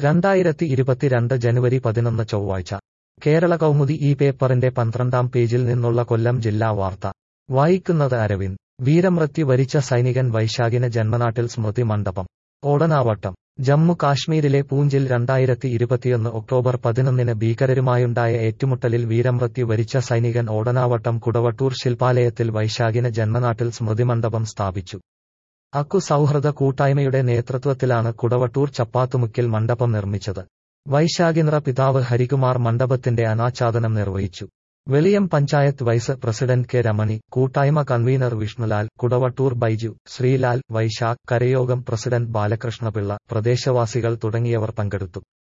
രണ്ടായിരത്തി ഇരുപത്തിരണ്ട് ജനുവരി പതിനൊന്ന് ചൊവ്വാഴ്ച കേരള കൗമുദി ഈ പേപ്പറിന്റെ പന്ത്രണ്ടാം പേജിൽ നിന്നുള്ള കൊല്ലം ജില്ലാ വാർത്ത വായിക്കുന്നത് അരവിന്ദ് വീരമൃത്യു വരിച്ച സൈനികൻ വൈശാഖിന് ജന്മനാട്ടിൽ സ്മൃതി മണ്ഡപം ഓടനാവട്ടം ജമ്മു കാശ്മീരിലെ പൂഞ്ചിൽ രണ്ടായിരത്തി ഇരുപത്തിയൊന്ന് ഒക്ടോബർ പതിനൊന്നിന് ഭീകരരുമായുണ്ടായ ഏറ്റുമുട്ടലിൽ വീരമൃത്യു വരിച്ച സൈനികൻ ഓടനാവട്ടം കുടവട്ടൂർ ശില്പാലയത്തിൽ വൈശാഖിന് ജന്മനാട്ടിൽ സ്മൃതിമണ്ഡപം സ്ഥാപിച്ചു അക്കു സൗഹൃദ കൂട്ടായ്മയുടെ നേതൃത്വത്തിലാണ് കുടവട്ടൂർ ചപ്പാത്തുമുക്കിൽ മണ്ഡപം നിർമ്മിച്ചത് വൈശാഖിന്ദ്ര പിതാവ് ഹരികുമാർ മണ്ഡപത്തിന്റെ അനാച്ഛാദനം നിർവഹിച്ചു Veliyam panchayat vice president K Ramani കൂട്ടായ്മ കൺവീനർ വിഷ്ണുലാൽ കുടവട്ടൂർ ബൈജു ശ്രീലാൽ വൈശാഖ് കരയോഗം പ്രസിഡന്റ് ബാലകൃഷ്ണപിള്ള പ്രദേശവാസികൾ തുടങ്ങിയവർ പങ്കെടുത്തു